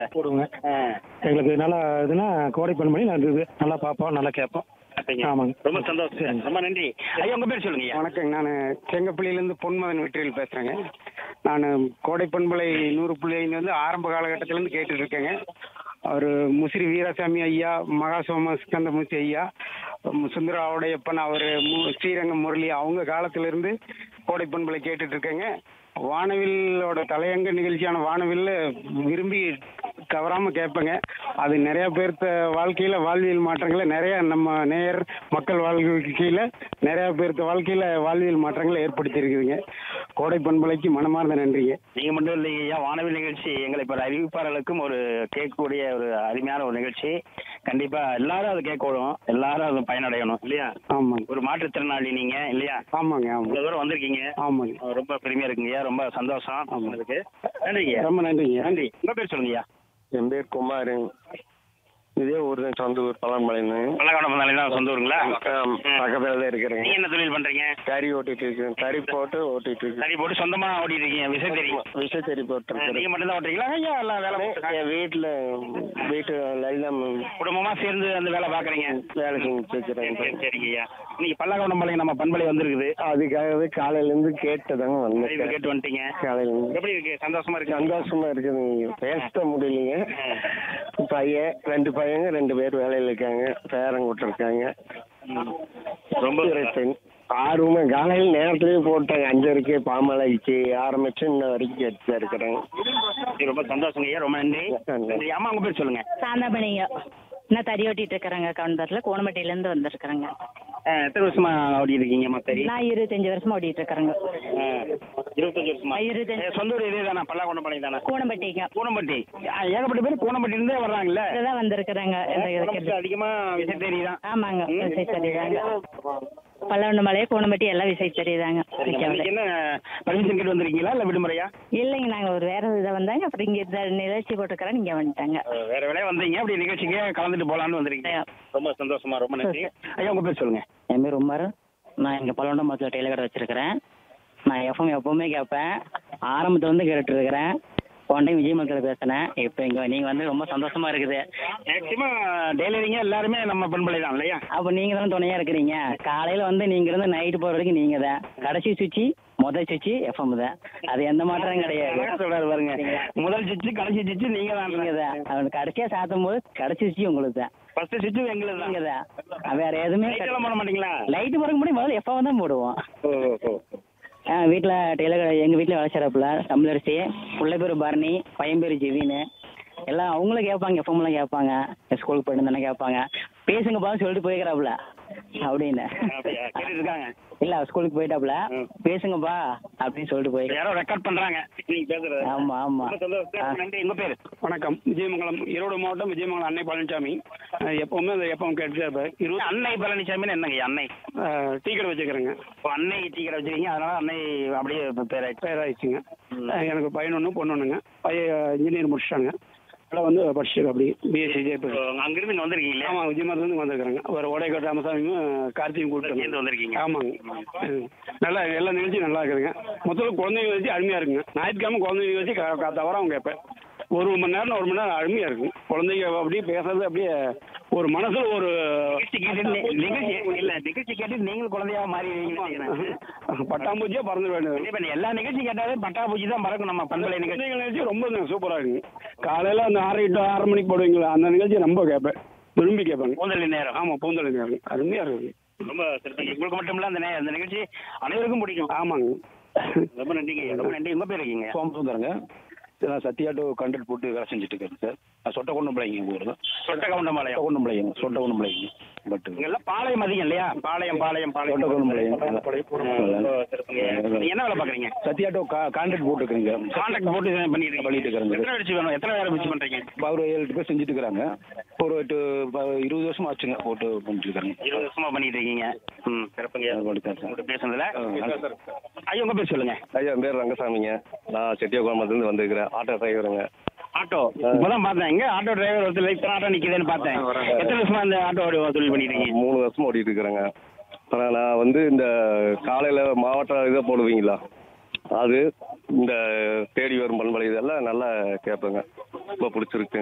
போடுவோங்க ஆ, எங்களுக்கு நல்லா இதுனா கோடை பண்பணி நான் இது நல்லா பார்ப்போம் நல்லா கேட்போம் அப்படிங்க. ஆமாங்க. ரொம்ப சந்தோஷம் ரொம்ப நன்றி ஐயா உங்க பேர் சொல்லுங்க வணக்கங்க நான் செங்கப்பள்ளியிலேருந்து பொன்மதன் வெற்றியில் பேசுகிறேங்க நான் கோடை பண்பலை நூறு புள்ளி ஐந்து வந்து ஆரம்ப காலகட்டத்திலேருந்து கேட்டுட்டு இருக்கேங்க அவர் முசிறி வீராசாமி ஐயா மகாசோம ஸ்கந்தமூர்த்தி ஐயா ம், சுந்தர ஆவுடையப்பன் அவர் ஸ்ரீரங்கம் முரளி அவங்க காலத்திலிருந்து கோடை பண்பலை கேட்டுட்டு இருக்கேங்க வானவில்லோட தலையங்க நிகழ்ச்சியான வானவில்ல விரும்பி தவறாம கேட்பேங்க அது நிறைய பேர்த்த வாழ்க்கையில வாழ்வியல் மாற்றங்களை நிறைய நம்ம நேயர் மக்கள் வாழ்க்கையில நிறைய பேர்த்த வாழ்க்கையில வாழ்வியல் மாற்றங்களை ஏற்படுத்தி இருக்குதுங்க கோடை பண்பலைக்கு மனமார்ந்த நன்றிங்க நீங்க மட்டும் இல்லைங்க ஐயா வானவில் நிகழ்ச்சி எங்களை இப்போ அறிவிப்பாளர்களுக்கும் ஒரு கேட்கக்கூடிய ஒரு அருமையான ஒரு நிகழ்ச்சி கண்டிப்பா எல்லாரும் அதை கேட்கணும் எல்லாரும் அது பயனடையணும் இல்லையா ஆமாங்க ஒரு மாற்றுத்திறனாளி நீங்க இல்லையா ஆமாங்க ஆமாங்க இவ்வளவு தூரம் வந்திருக்கீங்க ஆமாங்க ரொம்ப பெருமையா இருக்குங்கய்யா ரொம்ப சந்தோஷம் ஆமா. உங்களுக்கு நன்றிங்க ரொம்ப நன்றிங்க நன்றி உங்க பேர் சொல்லுங்கய்யா என் பேர் குமார் இதே ஊர் தான் சொந்த ஊர் பழம்பளைன்னு பல்லக்காடு தான் சொந்த ஊருங்களா பக்கத்தில் தான் இருக்கிறேங்க நீங்க என்ன தொழில் பண்றீங்க கறி ஓட்டிட்டு இருக்கேன் கறி போட்டு ஓட்டிட்டு இருக்கேன் சரி போட்டு சொந்தமா ஓட்டிட்டு இருக்கீங்க விசை தெரியும் விஷத்தறி போட்டு நீங்க இருக்கிறேன் மட்டும் தான் ஓட்டுறீங்களா ஐயா எல்லாம் வேலை பார்க்கறாங்க? என் வீட்டில் வீட்டு லலிதா குடும்பமா சேர்ந்து அந்த வேலை பாக்குறீங்க வேலை செஞ்சு சரி, வச்சுக்கிறேன் சரி, சரிங்க ஐயா இன்னைக்கு பல்லக்காடு பாளையம் நம்ம பண்பலை வந்திருக்குது அதுக்காகவே காலையிலேருந்து கேட்டுதாங்க அறிவு வந்தேன் கேட்டு வந்துட்டீங்க காலையிலேருந்து எப்படி இருக்கு சந்தோஷமா இருக்கு சந்தோஷமா இருக்குதுங்க பேச முடியலைங்க பையன் ரெண்டு பையங்க ரெண்டு பேர் வேலையில் இருக்காங்க பேரன் இருக்காங்க ரொம்ப பெண் ஆர்வமா காலையில் நேரத்துலயே போட்டாங்க அஞ்சரைக்கு பாமலைச்சு ஆரம்பிச்சு இன்ன வரைக்கும் கேட்டு இருக்கிறேங்க ரொம்ப சந்தோஷங்க ஐயா ரொம்ப நன்றி நன்றி அம்மா உங்க பேர் சொல்லுங்க சாந்தாமணிங்க நான் தறி ஓட்டிட்டு இருக்கிறேங்க கவுண்டர்ல கோணம்பட்டியிலேருந்து வந்திருக்கிறேங்க அஹ், எத்தனை வருஷமா ஓட்டிட்டு இருக்கீங்க சரி நான் இருபத்தஞ்சு வருஷமா ஓட்டிட்டு இருக்கிறேங்க இருபத்தஞ்சு வருஷமா இருபத்தஞ்சு. அஹ், சொந்த ஊர் இதே தானே பல்லாக்கொண்ட பாளையம் தானே கோணம்பட்டிங்க கூனம்பட்டி அஹ், ஏகப்பட்ட பேர் கூனம்பட்டி இருந்தே வர்றாங்கல்ல இதுதான் வந்திருக்கிறேங்க இந்த இதுக்கு. கூனம்பட்டி அதிகமா விசைத்தறி தான் ஆமாங்க விசை தெரியுதாங்க பல்லவண்டு மலை கோணம்பட்டி எல்லாம் விசை தெரியுதாங்க சரிங்க இன்னைக்கு என்ன பர்மிஷன் கேட்டு வந்திருக்கீங்களா இல்ல விடுமுறையா இல்லைங்க நாங்க ஒரு வேற இதை வந்தாங்க அப்புறம் இங்க இந்த நிகழ்ச்சி போட்டுக்கிறேன் இங்க வந்துட்டாங்க அஹ், வேற வேலையா வந்தீங்க அப்படி நிகழ்ச்சிக்கு கலந்துட்டு போலான்னு வந்திருக்கீங்க ரொம்ப சந்தோஷமா ரொம்ப நன்றி ஐயா உங்க பேர் சொல்லுங்க என் பேர் உமர் நான் இங்கே பல்லவண்டம் மரத்தில் டெய்லர் கடை வச்சிருக்கிறேன் நான் எஃப்எம் எப்பவுமே கேட்பேன் ஆரம்பத்துல இருந்து கேட்டுட்டு இருக்கிறேன் போன டைம் விஜய் மக்கள் பேசினேன் இப்போ இங்கே நீங்கள் வந்து ரொம்ப சந்தோஷமா இருக்குது மேக்சிமம் டெய்லரிங்க எல்லாருமே நம்ம பண்பலை தான் இல்லையா அப்போ நீங்கள் தான் துணையாக இருக்கிறீங்க காலையில் வந்து நீங்கள் இருந்து நைட்டு போகிற வரைக்கும் நீங்கள் தான் கடைசி சுவிட்சு முதல் சுவிட்சு எஃப்எம் தான் அது எந்த மாற்றமும் கிடையாது சொல்றாரு பாருங்க முதல் சிச்சு கடைசி சிச்சு நீங்க தான் நீங்கள் தான் அவன் கடைசியாக சாத்தும் போது கடைசி சுவிட்சு உங்களுக்கு தான் ஃபர்ஸ்ட் சிச்சு எங்களுக்கு நீங்கள் தான் தான் வேற எதுவுமே Light எல்லாம் போட மாட்டீங்களா லைட்டு போட முடியும் முதல்ல எஃப்எம் தான் போடுவோம் ஓ ஓ ஆ வீட்டில் டெய்லர் எங்கள் வீட்டில் வேலை செய்கிறப்பில் தமிழரசி பிள்ளை பேர் பரணி பையன் பேர் ஜெவின்னு எல்லாம் அவங்களும் கேட்பாங்க எஃப்எம்லாம் கேட்பாங்க ஸ்கூலுக்கு போயிட்டு தானே கேட்பாங்க பேசுங்கப்பா சொல்லிட்டு போய்க்கிறாப்புல அப்படின்னு அப்படியா? கேட்டுட்டு இருக்காங்க. இல்லை ஸ்கூலுக்கு போயிட்டாப்புல ம். பேசுங்கப்பா அப்படின்னு சொல்லிட்டு போய் யாரோ ரெக்கார்ட் பண்றாங்க நீங்க பேசுறது ஆமா ஆமா ரொம்ப சந்தோஷம். நன்றி உங்க பேரு வணக்கம் விஜயமங்கலம் ஈரோடு மாவட்டம் விஜயமங்கலம் அன்னை பழனிசாமி அஹ் எப்பவுமே அந்த எப்பவும் கேட்டுட்டே இருப்பேன் இருபது அன்னை பழனிசாமி என்னங்க அன்னை அஹ் டீ கடை வச்சுக்கிறேங்க இப்போ அன்னை டீ கடை வச்சிருக்கீங்க அதனால அன்னை அப்படியே பேர் ஆயிடுச்சு பேர் ஆயிடுச்சுங்க ம். அஹ் எனக்கு பையன் ஒன்று பொண்ணு ஒன்றுங்க பையன் இன்ஜினியர் முடிச்சிட்டாங்க அதில் வந்து படிச்சிருக்கு அப்படி பிஎஸ்சி ஜேபி அங்கிருந்து இங்க வந்திருக்கீங்களா ஆமாம் விஜயமங்கலத்துலேருந்து வந்திருக்கிறாங்க ஒரு ஓடைக்காட்டு ராமசாமியும் கார்த்தியும் கூப்பிட்டு சேர்ந்து வந்திருக்கீங்க ஆமாங்க ம். நல்லா எல்லா நிகழ்ச்சியும் நல்லா இருக்குதுங்க மொத்தத்தில் குழந்தைங்க நிகழ்ச்சி அருமையாக இருக்குங்க ஞாயிற்றுக்கிழமை குழந்தைங்க நிகழ்ச்சி க- க- தவறாம கேட்பேன் ஒரு மணி நேரம் ஒரு மணி நேரம் அருமையாக இருக்குங்க குழந்தைங்க அப்படியே பேசுறது அப்படியே ஒரு மனசுல ஒரு நிகழ்ச்சி கேட்டு நி- நிகழ்ச்சி இல்ல நிகழ்ச்சி கேட்டு நீங்களும் குழந்தையா மாறிடுவீங்க பட்டாம்பூச்சியாக பறந்து வேண்டும் கண்டிப்பா நீ எல்லா நிகழ்ச்சி கேட்டாலே பட்டா பூச்சி தான் பறக்கும் நம்ம பண்பலை நிகழ்ச்சி குழந்தைங்க நிகழ்ச்சி ரொம்ப சூப்பராக இருக்குங்க காலையில் அந்த ஆறு எட்டு ஆறு மணிக்கு போடுவீங்களா அந்த நிகழ்ச்சி ரொம்ப கேட்பேன் விரும்பி கேட்பாங்க பூந்தளி நேரம் ஆமாம் பூந்தொழி நேரம் அருமையாக இருக்குது ரொம்ப சிறப்பு உங்களுக்கு மட்டும் இல்ல அந்த நே- அந்த நிகழ்ச்சி அனைவருக்கும் பிடிக்கும் ஆமாங்க ரொம்ப நன்றிங்க ரொம்ப நன்றி உங்க பேர் இருக்கீங்க சோமசுந்தரங்க நான் சத்யாட்டோ கண்டக்ட் போட்டு வேலை செஞ்சுட்டு இருக்கேன் சார் நான் சொட்ட கொண்டு பிள்ளைங்க ஊர் தான் சொட்ட கவுண்டம்பாளையம் சொட்ட கொண்டு பிள்ளைங்க சொட்ட கொண்டு பிள்ளைங்க பட் இங்கெல்லாம் பாளையம் அதிகம் இல்லையா பாளையம் பாளையம் பாளையம் சொட்ட கொண்டு பிள்ளைங்க ரொம்ப சிறப்புங்க. நீங்க என்ன வேலை பாக்குறீங்க சத்யாட்டோ கான்ட்ராக்ட் போட்டு இருக்கிறீங்க கான்ட்ராக்ட் போட்டு பண்ணிட்டு இருக்கீங்க. பண்ணிட்டு இருக்கிறேங்க. எத்தனை வச்சு வேணும் எத்தனை வேலை வச்சு பண்றீங்க ஒரு ஏழு எட்டு பேர் செஞ்சுட்டு இருக்கிறாங்க ஒரு எட்டு ப- இருபது வருஷம் ஆச்சுங்க போட்டு பண்ணிட்டு இருக்காங்க இருபது வருஷமா பண்ணிட்டு இருக்கீங்க ம் சிறப்புங்க பண்ணிட்டு சார் உங்கள்கிட்ட பேசுனதுல ஆ, ஐயா உங்க பேர் சொல்லுங்க ஐயா என் பேர் ரங்கசாமிங்க நான் செட்டியாகுளத்துலேருந்து வந்திருக்கிறேன் ஆட்டோ டிரைவருங்க ஆட்டோ இப்பதான் பார்த்தேன் எங்க ஆட்டோ டிரைவர் ஒருத்தர் இத்தனை ஆட்டோ நிக்குதுன்னு பார்த்தேன் எத்தனை வருஷமா இந்த ஆட்டோ தொழில் பண்ணிட்டு இருக்கீங்க மூணு வருஷமா ஓட்டிட்டு இருக்கிறேங்க ஆனால் நான் வந்து இந்த காலையில் மாவட்ட இதை போடுவீங்களா அது இந்த தேடி வரும் பண்பலை இதெல்லாம் நல்லா கேட்பேங்க ரொம்ப பிடிச்சிருக்கு